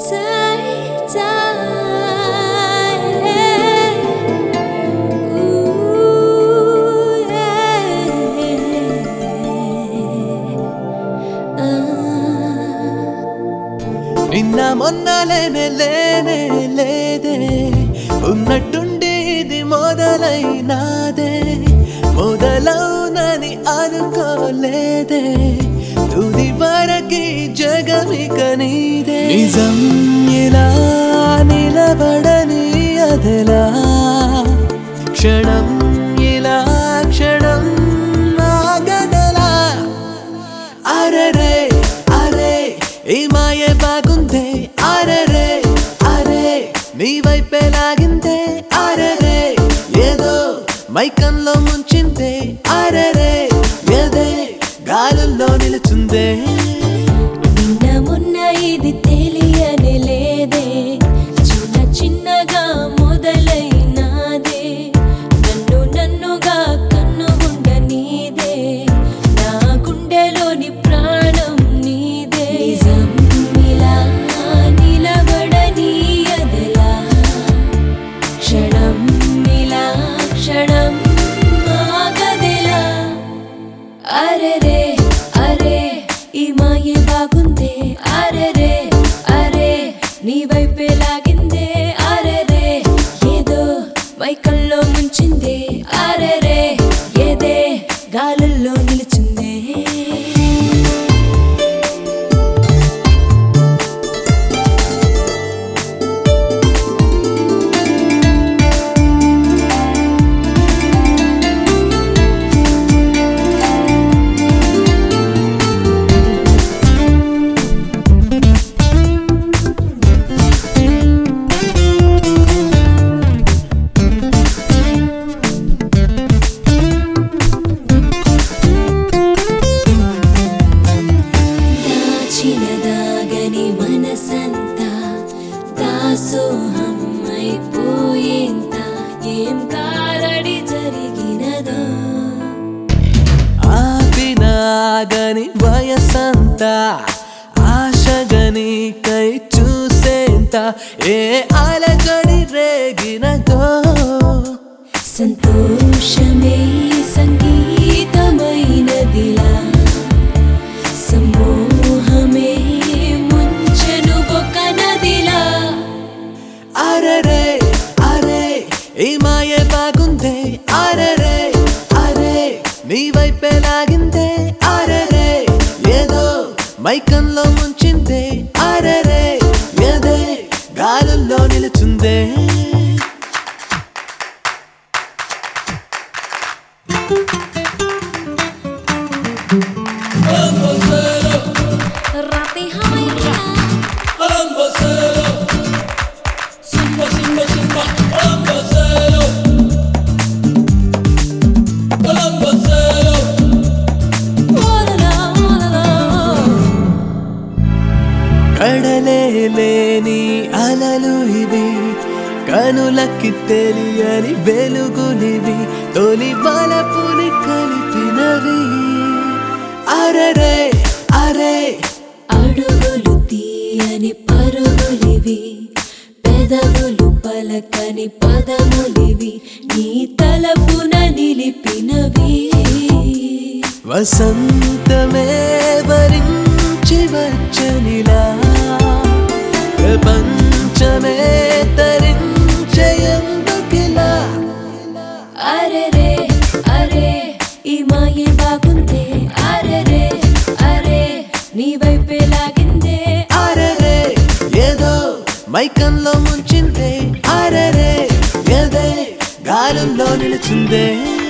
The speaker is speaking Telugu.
Die, die. Ooh, yeah. Ah. నిన్న మొన్న లేనే లేనే లేదే ఉన్నట్టుండి ఇది మొదలైనాదే మొదలవునని అనుకోలేదే తుది వరకి జగమిక నీదే నిజం ఇలా నిలబడని అదలా క్షణం ఇలా క్షణం ఆగదలా అరరే అరే ఈ మాయ బాగుందే అరరే అరే నీ వైపే లాగిందే అరరే ఏదో మైకంలో ముంచిందే అరరే ఏదే గాలుల్లో నిలుచుందే నిన్న మొన్న ఇది తెలియని లేదే చిన్న చిన్నగా మొదలైనాదే నన్ను నన్నుగా కన్ను ఉండ నీదే నా గుండెలోని ప్రాణం నీదే నిజం ఇలా నిలబడని అదలా క్షణం ఇలా క్షణం ఆగదెలా అరెరే అరే ఈ మాయే బాగుందే అరెరే అరే నీ వైపే లాగిందే అరెరే ఏదో మైకల్లో ముంచిందే అరెరే ఏదే గాలుల్లో నిలుచుందే దాచినదాగని మనసంతా దాసోహం అయిపోయేంత ఏం కారడి జరిగినదో ఆపినాగని వయసంతా ఆశగని కై చూసేంత ఏ అలజడి రేగినదో సంతోషమే సంగీతమైనదిలా సమూహమే ముంచెను ఒక నదిలా అరరే అరే ఈ మాయ బాగుందే అరరే అరే నీ వైపే లాగిందే అరరే ఏదో మైకంలో ముంచిందే అరరే ఏదే గాలుల్లో నిలుచుందే Rapi Hamaika కడలే లేని అలలు ఇవి కనులకి తెలియని వెలుగునివి తొలి బలపుని కలిపినవి అరరే అరే అడుగులు తీయని పరుగులివి పెదవులు పలకని పదములివి నీ తలపున నిలిపినవి వసంతమే వరించి వచ్చనిలా ప్రపంచమే తరించయందుకిలా అరెరే అరే ఈ మాయే బాగుందే అరెరే అరే నీ వైపే లాగిందే అరరే ఏదో మైకంలో ముంచిందే అరరే ఏదే గాలుల్లో నిలుచుందే